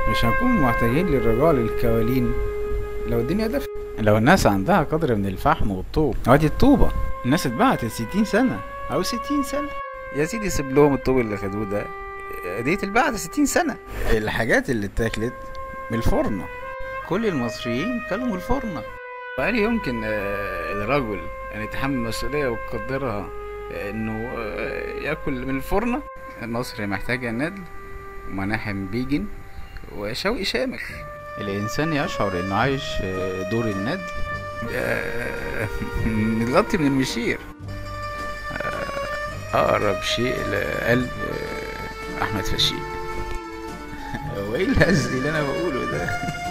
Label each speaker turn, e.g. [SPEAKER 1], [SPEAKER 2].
[SPEAKER 1] مش هنكون محتاجين للرجال الكوالين لو الدنيا دفت لو الناس عندها قدر من الفحم والطوب وادي الطوبة الناس اتبعت ستين سنة أو ستين سنة يا سيدي سيب لهم الطوب اللي خدوه ده ديت البعد ستين سنة الحاجات اللي اتاكلت من الفرن كل المصريين كلوا من الفرن وهل يمكن آه، الرجل أن يتحمل المسؤولية ويقدرها إنه آه، ياكل من الفرن مصر محتاجة ندل ومناحم بيجن وشوقي شامخ الإنسان يشعر إنه عايش آه، دور الندل آه، متغطي من المشير آه، أقرب شيء لقلب آه، أحمد فشيق هو إيه الهز اللي أنا بقوله ده